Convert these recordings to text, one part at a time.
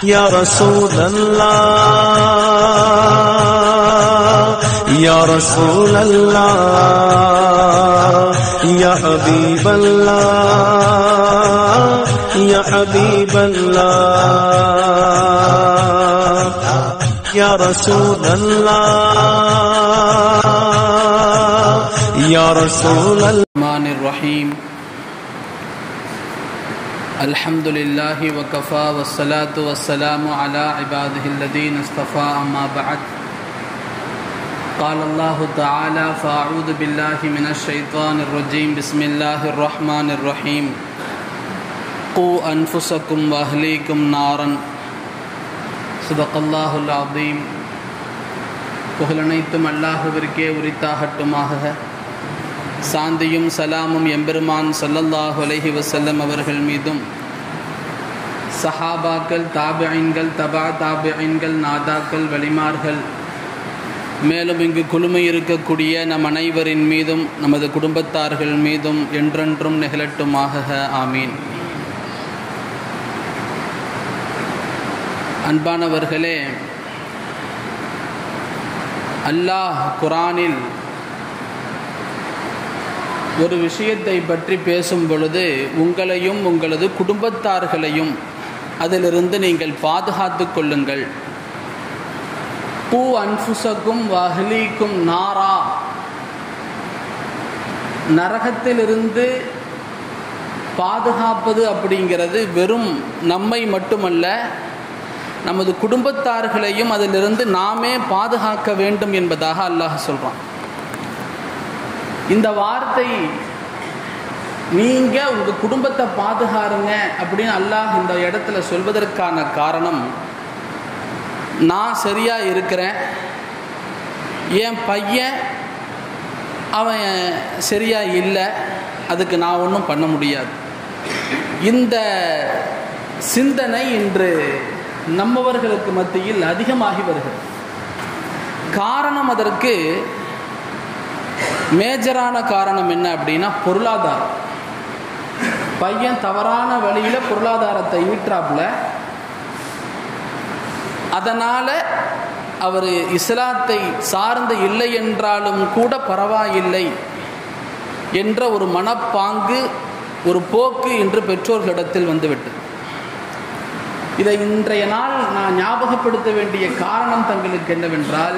يا رسول الله يا رسول الله يا حبيب الله يا حبيب الله يا رسول الله يا رسول الله الرحمن الرحيم الحمد لله وكفى والصلاة والسلام على عباده الذين اصطفى أما بعد قال الله تعالى فأعوذ بالله من الشيطان الرجيم بسم الله الرحمن الرحيم قوا أنفسكم وأهليكم نارا صدق الله العظيم புகழனைத்தும் அல்லாஹுவிற்கே உரித்தாகட்டுமாக சாந்தியும் சலாமும் எம்பெருமான் ஸல்லல்லாஹு அலைஹி வஸல்லம் அவர்கள் மீதும் சஹாபாக்கள் தாபிஐன்கள் தபா தாபிஐன்கள் நாதாக்கள் வலிமார்கள் மேலும் இங்கு குழுமை இருக்கக்கூடிய நம் அனைவரின் மீதும் நமது குடும்பத்தார்கள் மீதும் என்றென்றும் நிகழட்டுமாக ஆமீன் அன்பானவர்களே அல்லாஹ் குரானில் ஒரு விஷயத்தை பற்றி பேசும் பொழுது உங்களையும் உங்களது குடும்பத்தார்களையும் அதிலிருந்து நீங்கள் பாதுகாத்து கொள்ளுங்கள் பூ அன்புசக்கும் வஹ்லீக்கும் நாரா நரகத்திலிருந்து பாதுகாப்பது அப்படிங்கிறது வெறும் நம்மை மட்டுமல்ல நமது குடும்பத்தார்களையும் அதிலிருந்து நாமே பாதுகாக்க வேண்டும் என்பதாக அல்லாஹ் சொல்கிறான் இந்த வார்த்தை நீங்க உங்க குடும்பத்தை பாதுகாருங்க அப்படின்னு அல்லாஹ் இந்த இடத்துல சொல்வதற்கான காரணம் நான் சரியா இருக்கிறேன் என் பையன் அவன் சரியா இல்லை அதுக்கு நான் ஒன்றும் பண்ண முடியாது இந்த சிந்தனை இன்று நம்மவர்களுக்கு மத்தியில் அதிகமாகி வருகிறது காரணம் அதற்கு மேஜரான காரணம் என்ன அப்படின்னா பொருளாதாரம் பையன் தவறான வழியில பொருளாதாரத்தை ஈற்றாப்புல அதனால அவர் இஸ்லாத்தை சார்ந்து இல்லை என்றாலும் கூட பரவாயில்லை என்ற ஒரு மனப்பாங்கு ஒரு போக்கு இன்று பெற்றோர்களிடத்தில் வந்துவிட்டது இதை இன்றைய நாள் நான் ஞாபகப்படுத்த வேண்டிய காரணம் தங்களுக்கு என்னவென்றால்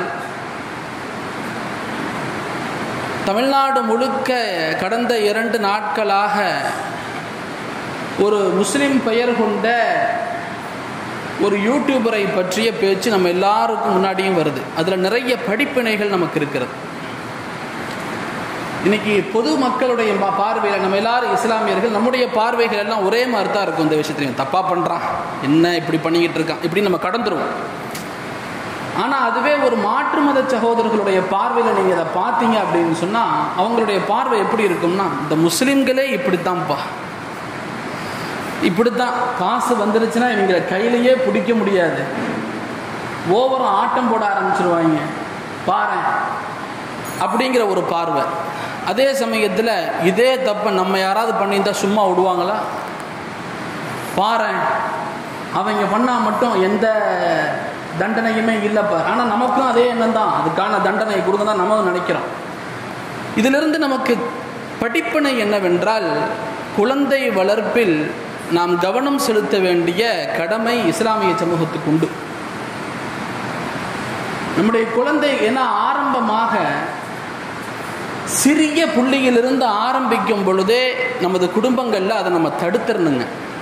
தமிழ்நாடு முழுக்க கடந்த இரண்டு நாட்களாக ஒரு முஸ்லிம் பெயர் கொண்ட ஒரு யூடியூபரை பற்றிய பேச்சு நம்ம எல்லாருக்கும் முன்னாடியும் வருது அதில் நிறைய படிப்பினைகள் நமக்கு இருக்கிறது இன்னைக்கு பொது மக்களுடைய பார்வையில் நம்ம எல்லாரும் இஸ்லாமியர்கள் நம்முடைய பார்வைகள் எல்லாம் ஒரே மாதிரி தான் இருக்கும் இந்த விஷயத்துலையும் தப்பாக பண்ணுறான் என்ன இப்படி பண்ணிக்கிட்டு இருக்கான் இப்படி நம்ம கடந்துருவோம் ஆனால் அதுவே ஒரு மாற்று மத சகோதரர்களுடைய பார்வையில் நீங்கள் இதை பார்த்தீங்க அப்படின்னு சொன்னால் அவங்களுடைய பார்வை எப்படி இருக்கும்னா இந்த முஸ்லீம்களே இப்படித்தான்ப்பா இப்படித்தான் காசு வந்துருச்சுன்னா இவங்களை கையிலேயே பிடிக்க முடியாது ஓவரும் ஆட்டம் போட ஆரம்பிச்சிருவாங்க பாரு அப்படிங்கிற ஒரு பார்வை அதே சமயத்தில் இதே தப்பை நம்ம யாராவது பண்ணியிருந்தா சும்மா விடுவாங்களா பாரு அவங்க பண்ணால் மட்டும் எந்த தண்டனையுமே இல்லைப்பா ஆனால் நமக்கும் அதே எண்ணம் தான் அதுக்கான தண்டனை கொடுங்க தான் நம்ம நினைக்கிறோம் இதிலிருந்து நமக்கு படிப்பினை என்னவென்றால் குழந்தை வளர்ப்பில் நாம் கவனம் செலுத்த வேண்டிய கடமை இஸ்லாமிய சமூகத்துக்கு உண்டு நம்முடைய குழந்தை என ஆரம்பமாக சிறிய புள்ளியிலிருந்து ஆரம்பிக்கும் பொழுதே நமது குடும்பங்களில் அதை நம்ம தடுத்துடணுங்க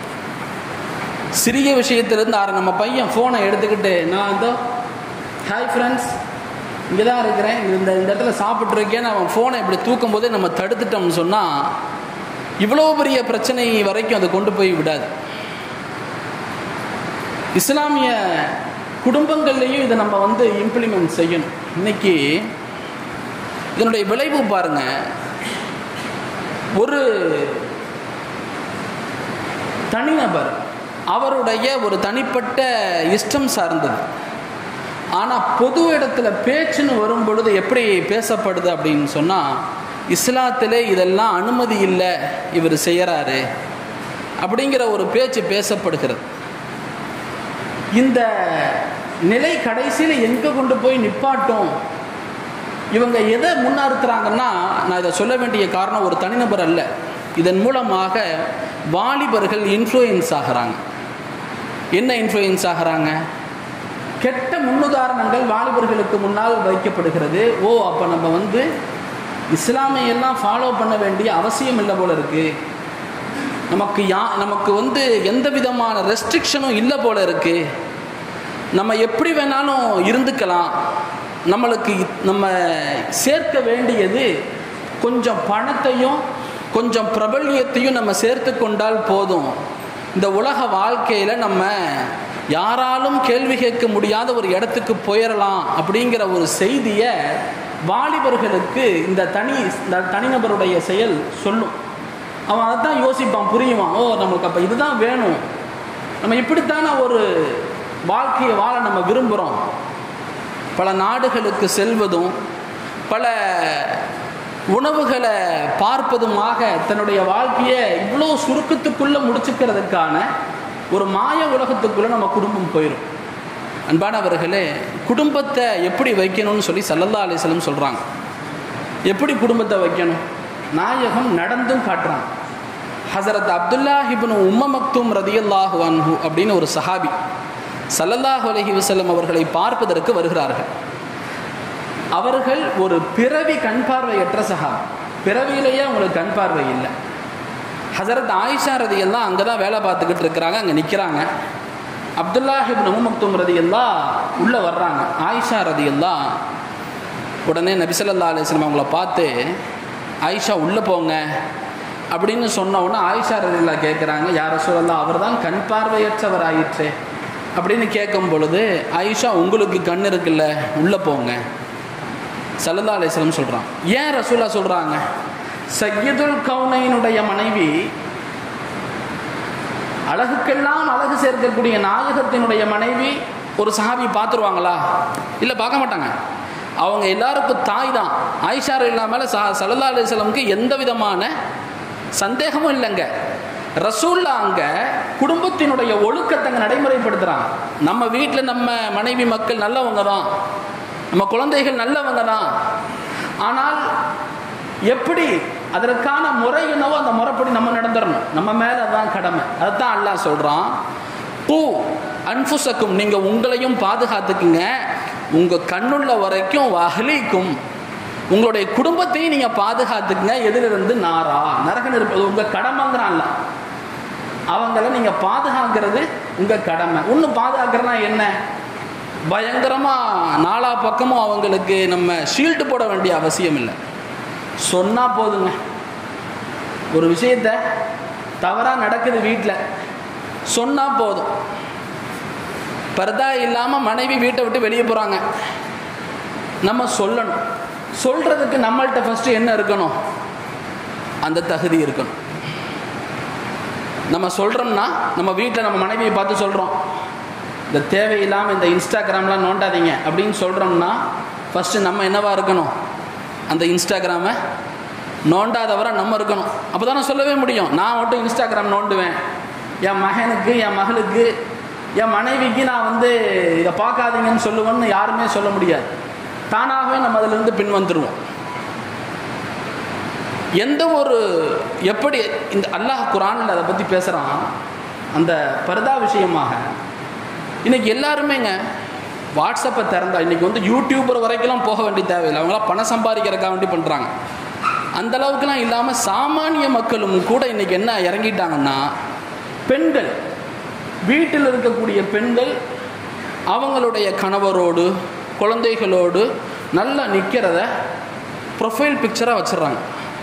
சிறிய விஷயத்திலிருந்து ஆர நம்ம பையன் ஃபோனை எடுத்துக்கிட்டு நான் இதோ ஹாய் ஃப்ரெண்ட்ஸ் இங்கே தான் இருக்கிறேன் இந்த இந்த இடத்துல சாப்பிட்ருக்கேன்னு அவன் ஃபோனை இப்படி தூக்கும் போதே நம்ம தடுத்துட்டோம்னு சொன்னால் இவ்வளோ பெரிய பிரச்சனை வரைக்கும் அதை கொண்டு போய் விடாது இஸ்லாமிய குடும்பங்கள்லேயும் இதை நம்ம வந்து இம்ப்ளிமெண்ட் செய்யணும் இன்னைக்கு இதனுடைய விளைவு பாருங்க ஒரு தனிநபர் அவருடைய ஒரு தனிப்பட்ட இஷ்டம் சார்ந்தது ஆனால் பொது இடத்துல பேச்சுன்னு வரும் பொழுது எப்படி பேசப்படுது அப்படின்னு சொன்னால் இஸ்லாத்திலே இதெல்லாம் அனுமதி இல்லை இவர் செய்கிறாரு அப்படிங்கிற ஒரு பேச்சு பேசப்படுகிறது இந்த நிலை கடைசியில் எங்கே கொண்டு போய் நிப்பாட்டும் இவங்க எதை முன்னிறுத்துறாங்கன்னா நான் இதை சொல்ல வேண்டிய காரணம் ஒரு தனிநபர் அல்ல இதன் மூலமாக வாலிபர்கள் இன்ஃப்ளூயன்ஸ் ஆகிறாங்க என்ன இன்ஃப்ளூயன்ஸ் ஆகிறாங்க கெட்ட முன்னுதாரணங்கள் வாலிபர்களுக்கு முன்னால் வைக்கப்படுகிறது ஓ அப்போ நம்ம வந்து இஸ்லாமையெல்லாம் ஃபாலோ பண்ண வேண்டிய அவசியம் இல்லை போல இருக்கு நமக்கு யா நமக்கு வந்து எந்த விதமான ரெஸ்ட்ரிக்ஷனும் இல்லை போல இருக்கு நம்ம எப்படி வேணாலும் இருந்துக்கலாம் நம்மளுக்கு நம்ம சேர்க்க வேண்டியது கொஞ்சம் பணத்தையும் கொஞ்சம் பிரபல்யத்தையும் நம்ம சேர்த்து கொண்டால் போதும் இந்த உலக வாழ்க்கையில் நம்ம யாராலும் கேள்வி கேட்க முடியாத ஒரு இடத்துக்கு போயிடலாம் அப்படிங்கிற ஒரு செய்தியை வாலிபர்களுக்கு இந்த தனி இந்த தனிநபருடைய செயல் சொல்லும் அவன் அதை தான் யோசிப்பான் புரியுவான் ஓ நமக்கு அப்போ இதுதான் வேணும் நம்ம இப்படித்தானே ஒரு வாழ்க்கையை வாழ நம்ம விரும்புகிறோம் பல நாடுகளுக்கு செல்வதும் பல உணவுகளை பார்ப்பதுமாக தன்னுடைய வாழ்க்கையை இவ்வளோ சுருக்கத்துக்குள்ளே முடிச்சுக்கிறதுக்கான ஒரு மாய உலகத்துக்குள்ளே நம்ம குடும்பம் போயிடும் அன்பானவர்களே குடும்பத்தை எப்படி வைக்கணும்னு சொல்லி சல்லல்லா அலிஸ்லம் சொல்கிறாங்க எப்படி குடும்பத்தை வைக்கணும் நாயகம் நடந்தும் காட்டுறாங்க ஹசரத் அப்துல்லா ஹிப்னு உம்ம மக்தூம் ரதியல்லாஹு அன்ஹு அப்படின்னு ஒரு சஹாபி சல்லல்லாஹு அலஹி வசல்லம் அவர்களை பார்ப்பதற்கு வருகிறார்கள் அவர்கள் ஒரு பிறவி கண் பார்வையற்ற சஹாபி பிறவியிலேயே அவங்களுக்கு கண் பார்வை இல்லை ஹசரத் ஆயிஷா ரதி எல்லாம் அங்கே தான் வேலை பார்த்துக்கிட்டு இருக்கிறாங்க அங்கே நிற்கிறாங்க அப்துல்லா ஹிப்னு உம்ம மக்தூம் ரதி எல்லாம் உள்ளே வர்றாங்க ஆயிஷா ரதி எல்லாம் உடனே நபிசல்லா அலிஸ்லாம் அவங்கள பார்த்து ஆயிஷா உள்ளே போங்க அப்படின்னு சொன்ன உடனே ஆயிஷா ரதில்லா கேட்குறாங்க யார சொல்லலாம் அவர் தான் கண் பார்வையற்றவர் ஆயிற்றே அப்படின்னு கேட்கும் பொழுது ஆயிஷா உங்களுக்கு கண் இருக்குல்ல உள்ளே போங்க சல்லல்லா அலிஸ்லம் சொல்கிறான் ஏன் ரசூல்லா சொல்கிறாங்க சையதுல் கவுனையினுடைய மனைவி அழகுக்கெல்லாம் அழகு சேர்க்கக்கூடிய நாயகத்தினுடைய மனைவி ஒரு சஹாபி பார்த்துருவாங்களா இல்லை பார்க்க மாட்டாங்க அவங்க எல்லாருக்கும் தாய் தான் ஆயிஷார் இல்லாமல் ச சல்லா அலிஸ்லமுக்கு எந்த விதமான சந்தேகமும் இல்லைங்க ரசூல்லா அங்கே குடும்பத்தினுடைய ஒழுக்கத்தை அங்கே நடைமுறைப்படுத்துகிறாங்க நம்ம வீட்டில் நம்ம மனைவி மக்கள் நல்லவங்க தான் நம்ம குழந்தைகள் நல்லவங்க தான் ஆனால் எப்படி அதற்கான முறை என்னவோ அந்த முறைப்படி நம்ம நடந்துடணும் நம்ம மேலே தான் கடமை அதுதான் அல்லாஹ் சொல்கிறான் பூ அன்புசக்கும் நீங்கள் உங்களையும் பாதுகாத்துக்குங்க உங்கள் கண்ணுள்ள வரைக்கும் அகலிக்கும் உங்களுடைய குடும்பத்தையும் நீங்கள் பாதுகாத்துக்குங்க எதிலிருந்து நாரா நரகன் இருப்பது உங்கள் கடமைங்கிறான்ல அவங்கள நீங்கள் பாதுகாக்கிறது உங்கள் கடமை இன்னும் பாதுகாக்கிறனா என்ன பயங்கரமாக நாலா பக்கமும் அவங்களுக்கு நம்ம ஷீல்டு போட வேண்டிய அவசியம் இல்லை சொன்னால் போதுங்க ஒரு விஷயத்த தவறாக நடக்குது வீட்டில் சொன்னால் போதும் பர்தா இல்லாமல் மனைவி வீட்டை விட்டு வெளியே போகிறாங்க நம்ம சொல்லணும் சொல்கிறதுக்கு நம்மள்கிட்ட ஃபஸ்ட்டு என்ன இருக்கணும் அந்த தகுதி இருக்கணும் நம்ம சொல்கிறோம்னா நம்ம வீட்டில் நம்ம மனைவியை பார்த்து சொல்கிறோம் இந்த தேவையில்லாமல் இந்த இன்ஸ்டாகிராம்லாம் நோண்டாதீங்க அப்படின்னு சொல்கிறோம்னா ஃபஸ்ட்டு நம்ம என்னவா இருக்கணும் அந்த இன்ஸ்டாகிராமை நோண்டாதவராக நம்ம இருக்கணும் அப்போ தானே சொல்லவே முடியும் நான் மட்டும் இன்ஸ்டாகிராம் நோண்டுவேன் என் மகனுக்கு என் மகளுக்கு என் மனைவிக்கு நான் வந்து இதை பார்க்காதீங்கன்னு சொல்லுவேன்னு யாருமே சொல்ல முடியாது தானாகவே நம்ம அதிலிருந்து பின் வந்துடுவோம் எந்த ஒரு எப்படி இந்த அல்லாஹ் குரானில் அதை பற்றி பேசுகிறான் அந்த பர்தா விஷயமாக இன்றைக்கி எல்லாருமேங்க வாட்ஸ்அப்பை திறந்தா இன்றைக்கி வந்து யூடியூபர் வரைக்கெல்லாம் போக வேண்டிய தேவையில்லை அவங்களாம் பணம் சம்பாதிக்கிறக்காக வேண்டி பண்ணுறாங்க அந்த அளவுக்குலாம் இல்லாமல் சாமானிய மக்களும் கூட இன்றைக்கி என்ன இறங்கிட்டாங்கன்னா பெண்கள் வீட்டில் இருக்கக்கூடிய பெண்கள் அவங்களுடைய கணவரோடு குழந்தைகளோடு நல்லா நிற்கிறத ப்ரொஃபைல் பிக்சராக வச்சிடுறாங்க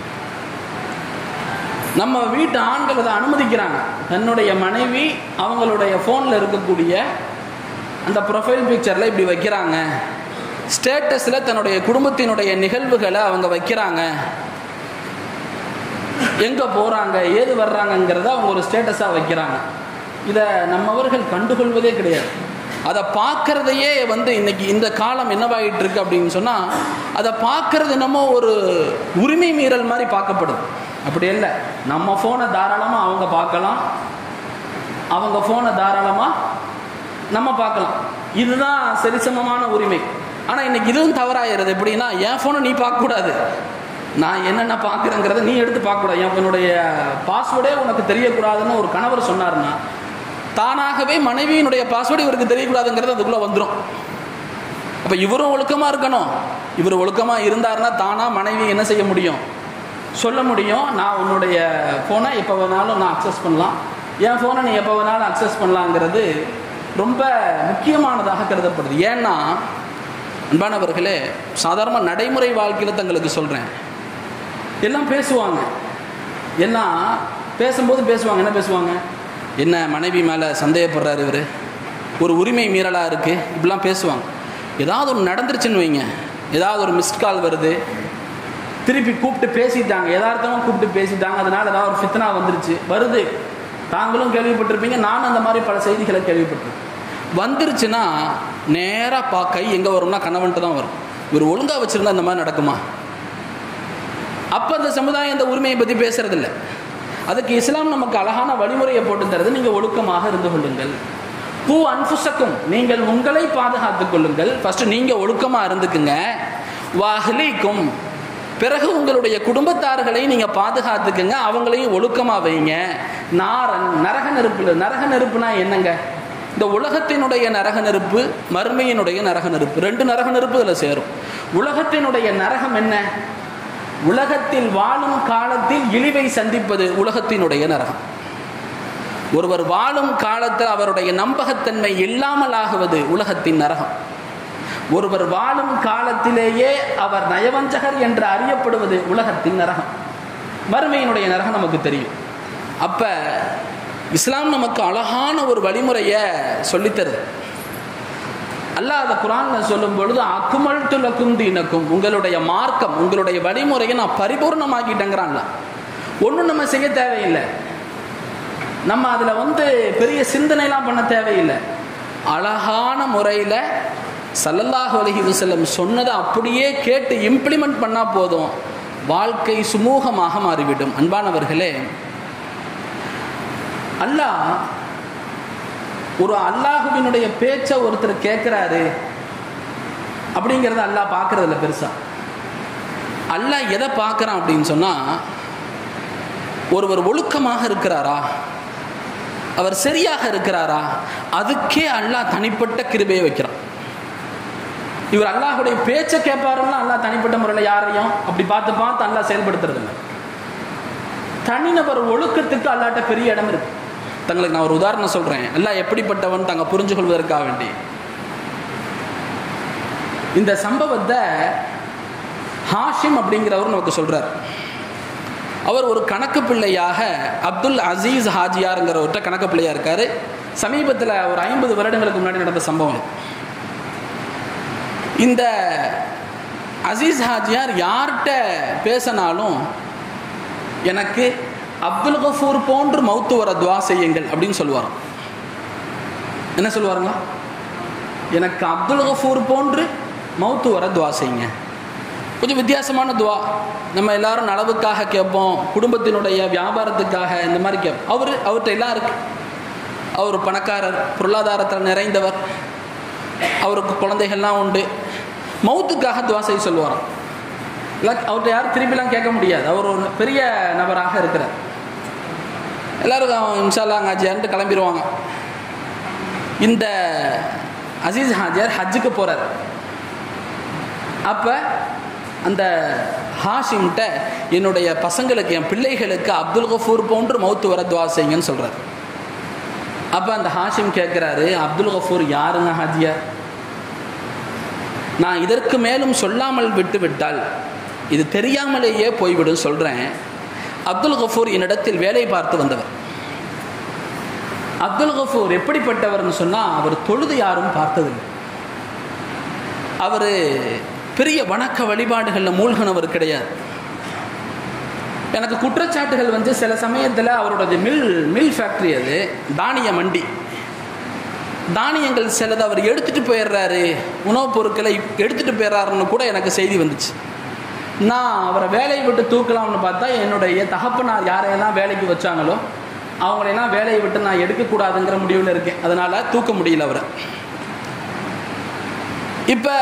நம்ம வீட்டு ஆண்கள் அதை அனுமதிக்கிறாங்க தன்னுடைய மனைவி அவங்களுடைய ஃபோனில் இருக்கக்கூடிய அந்த ப்ரொஃபைல் பிக்சரில் இப்படி வைக்கிறாங்க ஸ்டேட்டஸில் தன்னுடைய குடும்பத்தினுடைய நிகழ்வுகளை அவங்க வைக்கிறாங்க எங்கே போகிறாங்க ஏது வர்றாங்கங்கிறத அவங்க ஒரு ஸ்டேட்டஸாக வைக்கிறாங்க இதை நம்மவர்கள் கண்டுகொள்வதே கிடையாது அதை பார்க்குறதையே வந்து இன்னைக்கு இந்த காலம் என்னவாயிட்டு இருக்கு அப்படின்னு சொன்னால் அதை பார்க்குறது என்னமோ ஒரு உரிமை மீறல் மாதிரி பார்க்கப்படுது அப்படி இல்லை நம்ம ஃபோனை தாராளமாக அவங்க பார்க்கலாம் அவங்க ஃபோனை தாராளமாக நம்ம பார்க்கலாம் இதுதான் சரிசமமான உரிமை ஆனால் இன்னைக்கு இதுவும் தவறாயிருது எப்படின்னா என் ஃபோனை நீ பார்க்கக்கூடாது நான் என்னென்ன பார்க்குறேங்கிறத நீ எடுத்து பார்க்கக்கூடாது என் என்னுடைய பாஸ்வேர்டே உனக்கு தெரியக்கூடாதுன்னு ஒரு கணவர் சொன்னார்னா தானாகவே மனைவியினுடைய பாஸ்வேர்டு இவருக்கு தெரியக்கூடாதுங்கிறது அதுக்குள்ளே வந்துடும் அப்போ இவரும் ஒழுக்கமாக இருக்கணும் இவர் ஒழுக்கமாக இருந்தாருன்னா தானாக மனைவி என்ன செய்ய முடியும் சொல்ல முடியும் நான் உன்னுடைய ஃபோனை எப்போ வேணாலும் நான் அக்சஸ் பண்ணலாம் என் ஃபோனை நீ எப்போ வேணாலும் அக்சஸ் பண்ணலாங்கிறது ரொம்ப முக்கியமானதாக கருதப்படுது ஏன்னா அன்பானவர்களே சாதாரண நடைமுறை வாழ்க்கையில் தங்களுக்கு சொல்கிறேன் எல்லாம் பேசுவாங்க எல்லாம் பேசும்போது பேசுவாங்க என்ன பேசுவாங்க என்ன மனைவி மேலே சந்தேகப்படுறாரு இவர் ஒரு உரிமை மீறலாக இருக்குது இப்படிலாம் பேசுவாங்க ஏதாவது ஒன்று நடந்துருச்சுன்னு வைங்க ஏதாவது ஒரு மிஸ்ட் கால் வருது திருப்பி கூப்பிட்டு பேசிட்டாங்க யதார்த்தமாக கூப்பிட்டு பேசிட்டாங்க அதனால் ஏதாவது ஒரு ஃபித்னா வந்துருச்சு வருது தாங்களும் கேள்விப்பட்டிருப்பீங்க நானும் அந்த மாதிரி பல செய்திகளை கேள்விப்பட்டிருக்கேன் வந்துருச்சுன்னா நேராக பா கை எங்கே வரும்னா கணவன்ட்டு தான் வரும் இவர் ஒழுங்காக வச்சுருந்தா இந்த மாதிரி நடக்குமா அப்போ அந்த சமுதாயம் அந்த உரிமையை பற்றி பேசுறதில்ல அதுக்கு இஸ்லாம் நமக்கு அழகான வழிமுறையை போட்டு தருது நீங்கள் ஒழுக்கமாக இருந்து கொள்ளுங்கள் பூ அன்புசக்கும் நீங்கள் உங்களை பாதுகாத்துக் கொள்ளுங்கள் ஃபர்ஸ்ட் நீங்கள் ஒழுக்கமாக இருந்துக்குங்க வாஹ்லிக்கும் பிறகு உங்களுடைய குடும்பத்தார்களை நீங்கள் பாதுகாத்துக்குங்க அவங்களையும் ஒழுக்கமாக வைங்க நாரன் நரக நெருப்பு நரக நெருப்புனா என்னங்க இந்த உலகத்தினுடைய நரக நெருப்பு மறுமையினுடைய நரக நெருப்பு ரெண்டு நரக நெருப்பு இதில் சேரும் உலகத்தினுடைய நரகம் என்ன உலகத்தில் வாழும் காலத்தில் இழிவை சந்திப்பது உலகத்தினுடைய நரகம் ஒருவர் வாழும் காலத்தில் அவருடைய நம்பகத்தன்மை இல்லாமல் ஆகுவது உலகத்தின் நரகம் ஒருவர் வாழும் காலத்திலேயே அவர் நயவஞ்சகர் என்று அறியப்படுவது உலகத்தின் நரகம் மறுமையினுடைய நரகம் நமக்கு தெரியும் அப்ப இஸ்லாம் நமக்கு அழகான ஒரு வழிமுறையை சொல்லித்தருது அல்லாஹ் அதை குரான்ல சொல்லும் பொழுது அக்குமல் துலக்கும் தீனக்கும் உங்களுடைய மார்க்கம் உங்களுடைய வழிமுறையை நான் பரிபூர்ணமாக்கிட்டேங்கிறான்ல ஒன்றும் நம்ம செய்ய தேவையில்லை நம்ம அதில் வந்து பெரிய சிந்தனைலாம் பண்ண தேவையில்லை அழகான முறையில் சல்லல்லாஹு அலஹி வசல்லம் சொன்னதை அப்படியே கேட்டு இம்ப்ளிமெண்ட் பண்ணால் போதும் வாழ்க்கை சுமூகமாக மாறிவிடும் அன்பானவர்களே அல்லாஹ் ஒரு அல்லாஹுவினுடைய பேச்சை ஒருத்தர் கேட்குறாரு அப்படிங்கிறத அல்லாஹ் பார்க்கறதில்ல பெருசா அல்லாஹ் எதை பார்க்குறான் அப்படின்னு சொன்னால் ஒருவர் ஒழுக்கமாக இருக்கிறாரா அவர் சரியாக இருக்கிறாரா அதுக்கே அல்லாஹ் தனிப்பட்ட கிருபையை வைக்கிறான் இவர் அல்லாஹுடைய பேச்சை கேட்பாருன்னா அல்லாஹ் தனிப்பட்ட முறையில் யாரையும் அப்படி பார்த்து பார்த்து அல்லாஹ் செயல்படுத்துறது இல்லை தனிநபர் ஒழுக்கத்துக்கு அல்லாட்ட பெரிய இடம் இருக்கு தங்களுக்கு நான் ஒரு உதாரணம் சொல்றேன் எல்லாம் எப்படிப்பட்டவன் தாங்க புரிஞ்சு கொள்வதற்காக வேண்டி இந்த சம்பவத்தை ஹாஷிம் அப்படிங்கிறவர் நமக்கு சொல்றார் அவர் ஒரு கணக்கு பிள்ளையாக அப்துல் அசீஸ் ஹாஜியாருங்கிறவர்கிட்ட கணக்கு பிள்ளையா இருக்காரு சமீபத்தில் ஒரு ஐம்பது வருடங்களுக்கு முன்னாடி நடந்த சம்பவம் இந்த அசீஸ் ஹாஜியார் யார்கிட்ட பேசினாலும் எனக்கு அப்துல் கஃபூர் போன்று மௌத்து வர துவா செய்யுங்கள் அப்படின்னு சொல்லுவாராம் என்ன சொல்லுவாருங்க எனக்கு அப்துல் கஃபூர் போன்று மௌத்து வர துவா செய்யுங்க கொஞ்சம் வித்தியாசமான துவா நம்ம எல்லாரும் நலவுக்காக கேட்போம் குடும்பத்தினுடைய வியாபாரத்துக்காக இந்த மாதிரி கேட்போம் அவர் அவர்கிட்ட எல்லாம் இருக்கு அவர் பணக்காரர் பொருளாதாரத்தில் நிறைந்தவர் அவருக்கு குழந்தைகள்லாம் உண்டு மௌத்துக்காக துவா செய்ய சொல்லுவாராம் இல்லை அவர்கிட்ட யாரும் திருப்பிலாம் கேட்க முடியாது அவர் ஒரு பெரிய நபராக இருக்கிறார் எல்லாரும் இன்ஷால்லா ஹாஜியார்ன்ட்டு கிளம்பிடுவாங்க இந்த அசீஸ் ஹாஜியார் ஹஜ்ஜுக்கு போகிறார் அப்போ அந்த ஹாஷிம்கிட்ட என்னுடைய பசங்களுக்கு என் பிள்ளைகளுக்கு அப்துல் கஃபூர் போன்று மௌத்து வர துவா செய்யுங்கன்னு சொல்கிறார் அப்போ அந்த ஹாஷிம் கேட்குறாரு அப்துல் கஃபூர் யாருங்க ஹாஜியார் நான் இதற்கு மேலும் சொல்லாமல் விட்டு விட்டால் இது தெரியாமலேயே போய்விடும் சொல்கிறேன் அப்துல் கஃபூர் என்னிடத்தில் வேலை பார்த்து வந்தவர் அப்துல் கஃபூர் எப்படிப்பட்டவர்னு சொன்னால் அவர் தொழுது யாரும் பார்த்ததில்லை அவர் பெரிய வணக்க வழிபாடுகளில் மூழ்கினவர் கிடையாது எனக்கு குற்றச்சாட்டுகள் வந்து சில சமயத்தில் அவரோட மில் மில் ஃபேக்ட்ரி அது தானிய மண்டி தானியங்கள் சிலது அவர் எடுத்துகிட்டு போயிடுறாரு உணவுப் பொருட்களை எடுத்துகிட்டு போயிடுறாருன்னு கூட எனக்கு செய்தி வந்துச்சு நான் அவரை வேலையை விட்டு தூக்கலாம்னு பார்த்தா என்னுடைய தகப்பனார் யாரையெல்லாம் வேலைக்கு வச்சாங்களோ அவங்களெல்லாம் வேலையை விட்டு நான் எடுக்கக்கூடாதுங்கிற முடிவில் இருக்கேன் அதனால் தூக்க முடியல அவரை இப்போ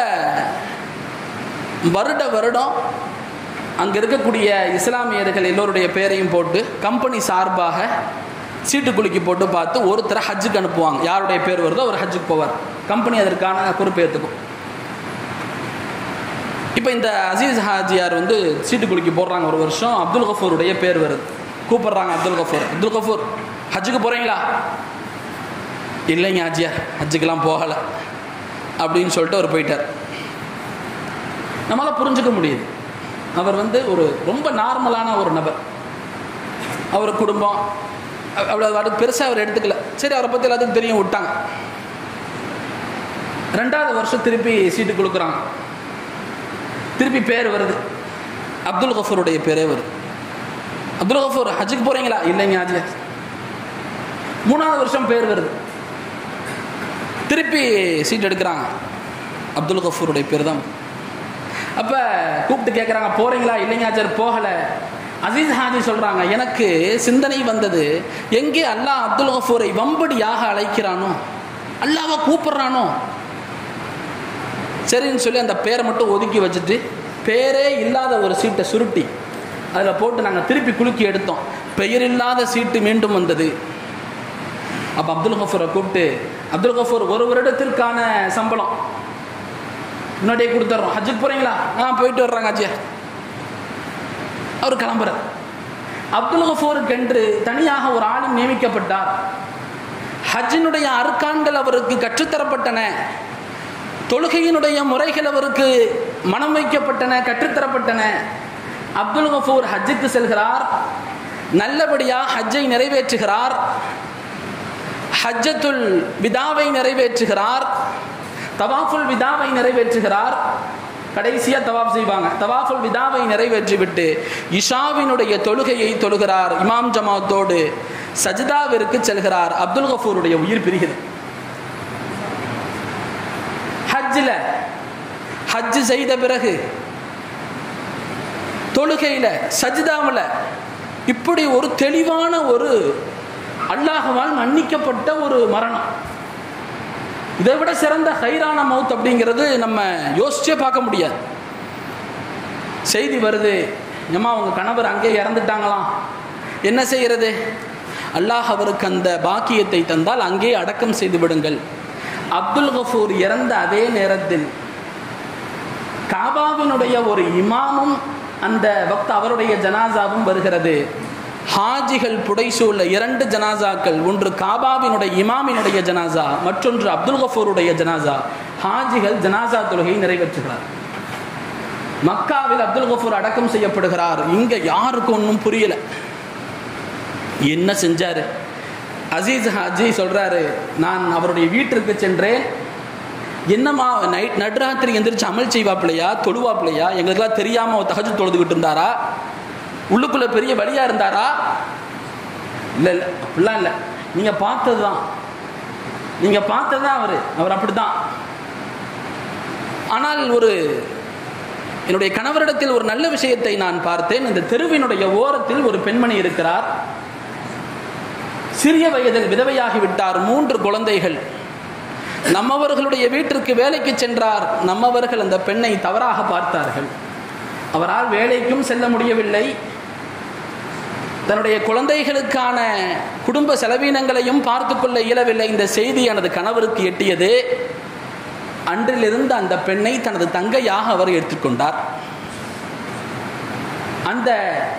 வருட வருடம் அங்கே இருக்கக்கூடிய இஸ்லாமியர்கள் எல்லோருடைய பேரையும் போட்டு கம்பெனி சார்பாக சீட்டு குலுக்கி போட்டு பார்த்து ஒருத்தரை ஹஜ்ஜுக்கு அனுப்புவாங்க யாருடைய பேர் வருதோ அவர் ஹஜ்ஜுக்கு போவார் கம்பெனி அதற்கான பொறுப்பேற்றுக்கும் இப்போ இந்த அசீஸ் ஹாஜியார் வந்து சீட்டு குலுக்கி போடுறாங்க ஒரு வருஷம் அப்துல் கஃபூருடைய பேர் வருது கூப்பிடுறாங்க அப்துல் கஃபூர் அப்துல் கஃபூர் ஹஜ்ஜுக்கு போகிறீங்களா இல்லைங்க ஹாஜியார் ஹஜ்ஜுக்கெல்லாம் போகலை அப்படின்னு சொல்லிட்டு அவர் போயிட்டார் நம்மளால் புரிஞ்சுக்க முடியுது அவர் வந்து ஒரு ரொம்ப நார்மலான ஒரு நபர் அவர் குடும்பம் அவ்வளோ வாட்டுக்கு பெருசாக அவர் எடுத்துக்கல சரி அவரை பற்றி எல்லாத்துக்கும் தெரியும் விட்டாங்க ரெண்டாவது வருஷம் திருப்பி சீட்டு கொடுக்குறாங்க திருப்பி பேர் வருது அப்துல் கஃபூருடைய பேரே வருது அப்துல் கஃபூர் ஹஜ்ஜுக்கு போகிறீங்களா இல்லைங்க ஹாஜியா மூணாவது வருஷம் பேர் வருது திருப்பி சீட் எடுக்கிறாங்க அப்துல் கஃபூருடைய பேர் தான் அப்போ கூப்பிட்டு கேட்குறாங்க போகிறீங்களா இல்லைங்க ஆச்சார் போகலை அசீஸ் ஹாஜி சொல்கிறாங்க எனக்கு சிந்தனை வந்தது எங்கே அல்லாஹ் அப்துல் கஃபூரை வம்படியாக அழைக்கிறானோ அல்லாவை கூப்பிட்றானோ சரின்னு சொல்லி அந்த பேரை மட்டும் ஒதுக்கி வச்சுட்டு பேரே இல்லாத ஒரு சீட்டை சுருட்டி அதில் போட்டு நாங்கள் திருப்பி குலுக்கி எடுத்தோம் பெயர் இல்லாத சீட்டு மீண்டும் வந்தது அப்போ அப்துல் கஃபூரை கூப்பிட்டு அப்துல் கஃபூர் ஒரு வருடத்திற்கான சம்பளம் முன்னாடியே கொடுத்துட்றோம் ஹஜ்ஜுக்கு போகிறீங்களா ஆ போயிட்டு வர்றாங்க அஜியா அவர் கிளம்புறார் அப்துல் கஃபூருக்கு என்று தனியாக ஒரு ஆளும் நியமிக்கப்பட்டார் ஹஜ்ஜினுடைய அர்க்கான்கள் அவருக்கு கற்றுத்தரப்பட்டன தொழுகையினுடைய முறைகள் அவருக்கு மனம் வைக்கப்பட்டன கற்றுத்தரப்பட்டன அப்துல் கஃபூர் ஹஜ்ஜுக்கு செல்கிறார் நல்லபடியாக ஹஜ்ஜை நிறைவேற்றுகிறார் ஹஜ்ஜத்துல் விதாவை நிறைவேற்றுகிறார் தவாஃபுல் விதாவை நிறைவேற்றுகிறார் கடைசியாக தவாப் செய்வாங்க தவாஃபுல் விதாவை நிறைவேற்றிவிட்டு இஷாவினுடைய தொழுகையை தொழுகிறார் இமாம் ஜமாத்தோடு சஜிதாவிற்கு செல்கிறார் அப்துல் கஃபூருடைய உயிர் பிரிகிறது ஹஜ்ஜில் ஹஜ் செய்த பிறகு தொழுகையில் சஜிதாவில் இப்படி ஒரு தெளிவான ஒரு அல்லாஹவால் மன்னிக்கப்பட்ட ஒரு மரணம் இதை விட சிறந்த ஹைரான மவுத் அப்படிங்கிறது நம்ம யோசிச்சே பார்க்க முடியாது செய்தி வருது ஏமா அவங்க கணவர் அங்கே இறந்துட்டாங்களாம் என்ன செய்கிறது அல்லாஹ் அவருக்கு அந்த பாக்கியத்தை தந்தால் அங்கே அடக்கம் செய்து விடுங்கள் அப்துல் கஃபூர் இறந்த அதே நேரத்தில் காபாவினுடைய ஒரு இமாமும் அந்த பக்த அவருடைய ஜனாசாவும் வருகிறது ஹாஜிகள் புடைசூழ இரண்டு ஜனாசாக்கள் ஒன்று காபாவினுடைய இமாமினுடைய ஜனாசா மற்றொன்று அப்துல் கஃபூருடைய ஜனாசா ஹாஜிகள் ஜனாசா தொழுகையை நிறைவேற்றுகிறார் மக்காவில் அப்துல் கஃபூர் அடக்கம் செய்யப்படுகிறார் இங்க யாருக்கும் ஒன்றும் புரியல என்ன செஞ்சாரு அசீஸ் ஹாஜி சொல்றாரு நான் அவருடைய வீட்டிற்கு சென்றேன் என்னம்மா நைட் நடுராத்திரி எந்திரிச்சு அமல் செய்வாப்பிலையா தொழுவாப்பிலையா எங்களுக்கெல்லாம் தெரியாம அவர் தகஜு தொழுதுகிட்டு இருந்தாரா உள்ளுக்குள்ள பெரிய வழியா இருந்தாரா இல்லை இல்லை அப்படிலாம் இல்லை நீங்க பார்த்தது தான் நீங்க பார்த்தது தான் அவர் அவர் அப்படிதான் ஆனால் ஒரு என்னுடைய கணவரிடத்தில் ஒரு நல்ல விஷயத்தை நான் பார்த்தேன் இந்த தெருவினுடைய ஓரத்தில் ஒரு பெண்மணி இருக்கிறார் சிறிய வயதில் விதவையாகிவிட்டார் மூன்று குழந்தைகள் நம்மவர்களுடைய வீட்டிற்கு வேலைக்கு சென்றார் நம்மவர்கள் அந்த பெண்ணை தவறாக பார்த்தார்கள் அவரால் வேலைக்கும் செல்ல முடியவில்லை தன்னுடைய குழந்தைகளுக்கான குடும்ப செலவீனங்களையும் பார்த்து கொள்ள இயலவில்லை இந்த செய்தி எனது கணவருக்கு எட்டியது அன்றிலிருந்து அந்த பெண்ணை தனது தங்கையாக அவர் எடுத்துக்கொண்டார் அந்த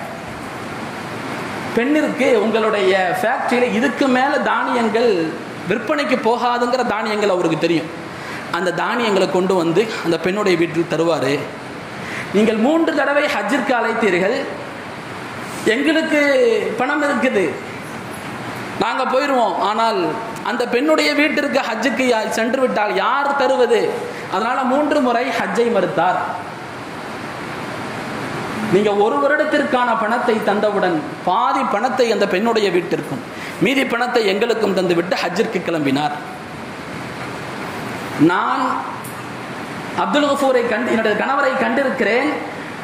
பெண்ணிற்கு உங்களுடைய ஃபேக்ட்ரியில் இதுக்கு மேலே தானியங்கள் விற்பனைக்கு போகாதுங்கிற தானியங்கள் அவருக்கு தெரியும் அந்த தானியங்களை கொண்டு வந்து அந்த பெண்ணுடைய வீட்டில் தருவார் நீங்கள் மூன்று தடவை ஹஜ்ஜிற்கு அழைத்தீர்கள் எங்களுக்கு பணம் இருக்குது நாங்கள் போயிடுவோம் ஆனால் அந்த பெண்ணுடைய வீட்டிற்கு ஹஜ்ஜுக்கு யா- சென்று விட்டால் யார் தருவது அதனால் மூன்று முறை ஹஜ்ஜை மறுத்தார் நீங்க ஒரு வருடத்திற்கான பணத்தை தந்தவுடன் பாதி பணத்தை அந்த பெண்ணுடைய வீட்டிற்கும் மீதி பணத்தை எங்களுக்கும் தந்துவிட்டு ஹஜ்ஜிற்கு கிளம்பினார் நான் அப்துல் கஃபூரை கண்டு என்னுடைய கணவரை கண்டிருக்கிறேன்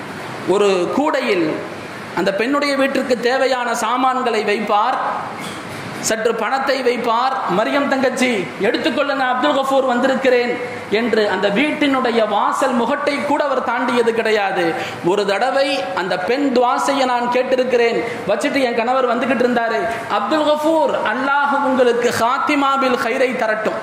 ஒரு கூடையில் அந்த பெண்ணுடைய வீட்டிற்கு தேவையான சாமான்களை வைப்பார் சற்று பணத்தை வைப்பார் மரியம் தங்கச்சி எடுத்துக்கொள்ள நான் அப்துல் கஃபூர் வந்திருக்கிறேன் என்று அந்த வீட்டினுடைய வாசல் முகட்டை கூட அவர் தாண்டியது கிடையாது ஒரு தடவை அந்த பெண் துவாசையை நான் கேட்டிருக்கிறேன் வச்சுட்டு என் கணவர் வந்துகிட்டு இருந்தாரு அப்துல் கஃபூர் அல்லாஹ் உங்களுக்கு ஹாத்திமாவில் ஹைரை தரட்டும்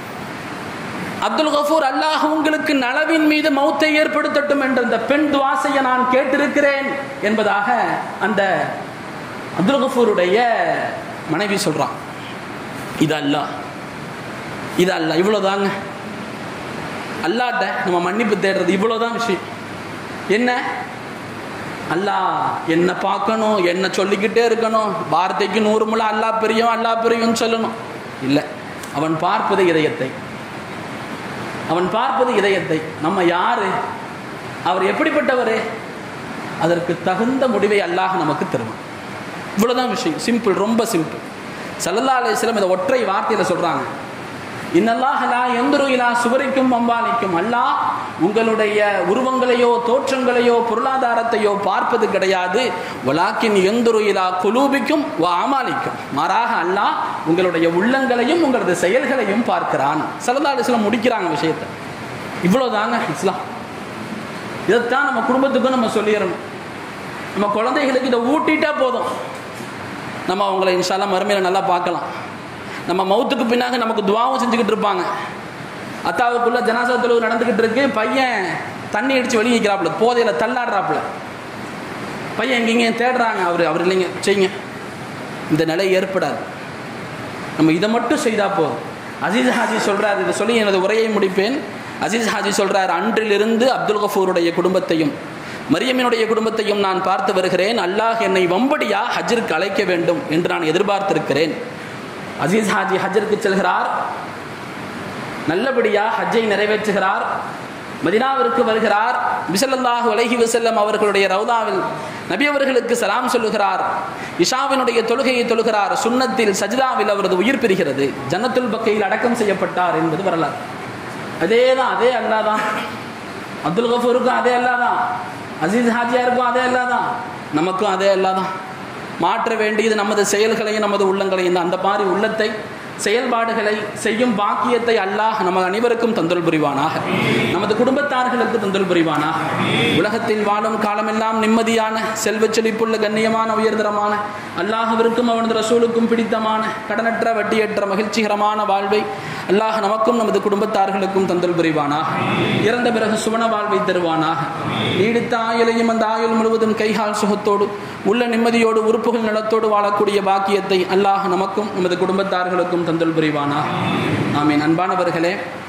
அப்துல் கஃபூர் அல்லாஹ் உங்களுக்கு நலவின் மீது மௌத்தை ஏற்படுத்தட்டும் என்ற அந்த பெண் துவாசையை நான் கேட்டிருக்கிறேன் என்பதாக அந்த அப்துல் கஃபூருடைய மனைவி சொல்றான் இது அல்லாஹ் இது அல்லாஹ் இவ்வளவுதாங்க அல்லாட்ட நம்ம மன்னிப்பு தேடுறது இவ்வளவுதான் விஷயம் என்ன அல்லாஹ் என்ன பார்க்கணும் என்ன சொல்லிக்கிட்டே இருக்கணும் வார்த்தைக்கு நூறு முறை அல்லாஹ் பெரியும் அல்லாஹ் பெரியும் சொல்லணும் இல்லை அவன் பார்ப்பது இதயத்தை அவன் பார்ப்பது இதயத்தை நம்ம யாரு அவர் எப்படிப்பட்டவர் அதற்கு தகுந்த முடிவை அல்லாஹ் நமக்கு தருவான் இவ்வளவுதான் விஷயம் சிம்பிள் ரொம்ப சிம்பிள் சல்லல்லா அலிஸ்லம் இதை ஒற்றை வார்த்தையில சொல்றாங்க இன்னல்லாஹ் லா எந்திரு இலா சுவரிக்கும் அம்பாலிக்கும் அல்லாஹ் உங்களுடைய உருவங்களையோ தோற்றங்களையோ பொருளாதாரத்தையோ பார்ப்பது கிடையாது வலாக்கின் எந்திரு இலா குலூபிக்கும் வ அமாலிக்கும் மாறாக அல்லாஹ் உங்களுடைய உள்ளங்களையும் உங்களது செயல்களையும் பார்க்கிறான் சல்லல்லா அலிஸ்லம் முடிக்கிறாங்க விஷயத்தை இவ்வளவுதாங்க இஸ்லாம் இதைத்தான் நம்ம குடும்பத்துக்கும் நம்ம சொல்லிடணும் நம்ம குழந்தைகளுக்கு இதை ஊட்டிட்டா போதும் நம்ம அவங்கள இன்ஷால்லாம் மறுமையில் நல்லா பார்க்கலாம் நம்ம மௌத்துக்கு பின்னாக நமக்கு துவாவும் செஞ்சுக்கிட்டு இருப்பாங்க அத்தாவுக்குள்ள ஜனாசா தொழுவு நடந்துக்கிட்டு இருக்கு பையன் தண்ணி அடித்து வெளியே வைக்கிறாப்புல போதையில் தள்ளாடுறாப்புல பையன் எங்கேங்க தேடுறாங்க அவர் அவர் இல்லைங்க செய்யுங்க இந்த நிலை ஏற்படாது நம்ம இதை மட்டும் செய்தால் போதும் அசீஸ் ஹாஜி சொல்கிறார் இதை சொல்லி எனது உரையை முடிப்பேன் அசீஸ் ஹாஜி சொல்கிறார் அன்றிலிருந்து அப்துல் கஃபூருடைய குடும்பத்தையும் மரியமினுடைய குடும்பத்தையும் நான் பார்த்து வருகிறேன் அல்லாஹ் என்னை வம்படியா ஹஜ்ருக்கு அழைக்க வேண்டும் என்று நான் எதிர்பார்த்திருக்கிறேன் அசீஸ் ஹாஜி ஹஜ்ருக்கு செல்கிறார் நல்லபடியா ஹஜ்ஜை நிறைவேற்றுகிறார் மதினாவிற்கு வருகிறார் விசலல்லாஹு அலைஹி வசல்லம் அவர்களுடைய ரவுதாவில் நபி அவர்களுக்கு சலாம் சொல்லுகிறார் இஷாவினுடைய தொழுகையை தொழுகிறார் சுன்னத்தில் சஜிதாவில் அவரது உயிர் பெறுகிறது ஜன்னத்துல் பக்கையில் அடக்கம் செய்யப்பட்டார் என்பது வரலாறு அதே தான் அதே அல்லா தான் அப்துல் கஃபூருக்கும் அதே அல்லா தான் அசீஸ் ஹாஜியாருக்கும் அதே அல்லா தான் நமக்கும் அதே அல்லா தான் மாற்ற வேண்டியது நமது செயல்களையும் நமது உள்ளங்களையும் தான் அந்த மாதிரி உள்ளத்தை செயல்பாடுகளை செய்யும் பாக்கியத்தை அல்லாஹ் நம்ம அனைவருக்கும் தந்தல் புரிவானாக நமது குடும்பத்தார்களுக்கு தந்தல் புரிவானாக உலகத்தில் வாழும் காலமெல்லாம் நிம்மதியான செல்வச் செழிப்புள்ள கண்ணியமான உயர்தரமான அல்லாஹவிற்கும் அவனது ரசூலுக்கும் பிடித்தமான கடனற்ற வட்டியற்ற மகிழ்ச்சிகரமான வாழ்வை அல்லாஹ் நமக்கும் நமது குடும்பத்தார்களுக்கும் தந்தல் புரிவானாக இறந்த பிறகு சுவன வாழ்வை தருவானாக நீடித்த ஆயுளையும் அந்த ஆயுள் முழுவதும் கைகால் சுகத்தோடு உள்ள நிம்மதியோடு உறுப்புகள் நலத்தோடு வாழக்கூடிய பாக்கியத்தை அல்லாஹ் நமக்கும் நமது குடும்பத்தார்களுக்கும் தந்தல் புரிவானா ஆமீன் அன்பானவர்களே